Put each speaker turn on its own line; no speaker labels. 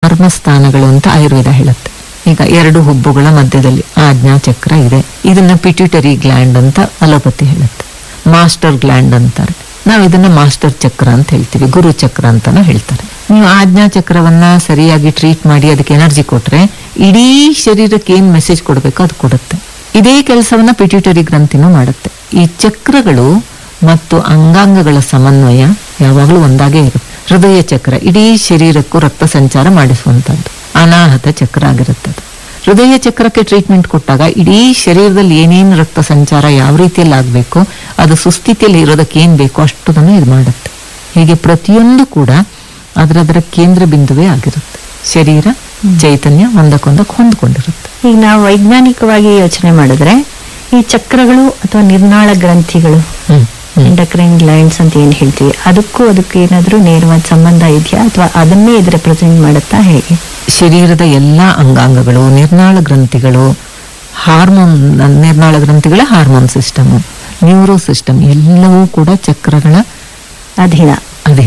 ಕರ್ಮಸ್ಥಾನಗಳು ಅಂತ ಆಯುರ್ವೇದ ಹೇಳುತ್ತೆ ಈಗ ಎರಡು ಹುಬ್ಬುಗಳ ಮಧ್ಯದಲ್ಲಿ ಆಜ್ಞಾ ಚಕ್ರ ಇದೆ ಇದನ್ನ ಪಿಟ್ಯೂಟರಿ ಗ್ಲ್ಯಾಂಡ್ ಅಂತ ಅಲೋಪತಿ ಹೇಳುತ್ತೆ ಮಾಸ್ಟರ್ ಗ್ಲ್ಯಾಂಡ್ ಅಂತಾರೆ ನಾವು ಇದನ್ನ ಮಾಸ್ಟರ್ ಚಕ್ರ ಅಂತ ಹೇಳ್ತೀವಿ ಗುರು ಚಕ್ರ ಅಂತಾನು ಹೇಳ್ತಾರೆ ನೀವು ಆಜ್ಞಾ ಚಕ್ರವನ್ನ ಸರಿಯಾಗಿ ಟ್ರೀಟ್ ಮಾಡಿ ಅದಕ್ಕೆ ಎನರ್ಜಿ ಕೊಟ್ರೆ ಇಡೀ ಶರೀರಕ್ಕೆ ಏನ್ ಮೆಸೇಜ್ ಕೊಡಬೇಕು ಅದು ಕೊಡುತ್ತೆ ಇದೇ ಕೆಲಸವನ್ನ ಪಿಟ್ಯೂಟರಿ ಗ್ರಂಥಿನೂ ಮಾಡುತ್ತೆ ಈ ಚಕ್ರಗಳು ಮತ್ತು ಅಂಗಾಂಗಗಳ ಸಮನ್ವಯ ಯಾವಾಗಲೂ ಒಂದಾಗೇ ಇರುತ್ತೆ ಹೃದಯ ಚಕ್ರ ಇಡೀ ಶರೀರಕ್ಕೂ ರಕ್ತ ಸಂಚಾರ ಮಾಡಿಸುವಂತದ್ದು ಅನಾಹತ ಚಕ್ರ ಆಗಿರುತ್ತೆ ಅದು ಹೃದಯ ಚಕ್ರಕ್ಕೆ ಟ್ರೀಟ್ಮೆಂಟ್ ಕೊಟ್ಟಾಗ ಇಡೀ ಶರೀರದಲ್ಲಿ ಏನೇನು ರಕ್ತ ಸಂಚಾರ ಯಾವ ರೀತಿಯಲ್ಲಿ ಆಗಬೇಕು ಅದು ಸುಸ್ಥಿತಿಯಲ್ಲಿ ಇರೋದಕ್ಕೆ ಏನ್ ಬೇಕೋ ಅಷ್ಟುದನ್ನು ಇದು ಮಾಡುತ್ತೆ ಹೀಗೆ ಪ್ರತಿಯೊಂದು ಕೂಡ ಅದರದರ ಕೇಂದ್ರ ಬಿಂದುವೇ ಆಗಿರುತ್ತೆ ಶರೀರ ಚೈತನ್ಯ ಒಂದಕ್ಕೊಂದಕ್ಕೆ ಹೊಂದ್ಕೊಂಡಿರುತ್ತೆ
ಈಗ ನಾವು ವೈಜ್ಞಾನಿಕವಾಗಿ ಯೋಚನೆ ಮಾಡಿದ್ರೆ ಈ ಚಕ್ರಗಳು ಅಥವಾ ನಿರ್ನಾಳ ಗ್ರಂಥಿಗಳು
ಹ್ಮ್ ಹ್ಮ್.
ಎಂಡಕ್ರೈನ್ ಗ್ಲ್ಯಾಂಡ್ಸ್ ಅಂತ ಏನ್ ಹೇಳ್ತೀವಿ ಅದಕ್ಕೂ ಅದಕ್ಕೆ ಏನಾದ್ರೂ ನೇರವಾದ ಸಂಬಂಧ ಇದೆಯಾ ಅಥವಾ ಅದನ್ನೇ ಇದು ರೆಪ್ರೆಸೆಂಟ್ ಮಾಡುತ್ತಾ ಹೇಗೆ
ಶರೀರದ ಎಲ್ಲಾ ಅಂಗಾಂಗಗಳು ನಿರ್ನಾಳ ಗ್ರಂಥಿಗಳು ಹಾರ್ಮೋನ್ ನಿರ್ನಾಳ ಗ್ರಂಥಿಗಳ ಹಾರ್ಮೋನ್ ಸಿಸ್ಟಮ್ ನ್ಯೂರೋ ಸಿಸ್ಟಮ್ ಎಲ್ಲವೂ ಕೂಡ ಚಕ್ರಗಳ
ಅಧೀನ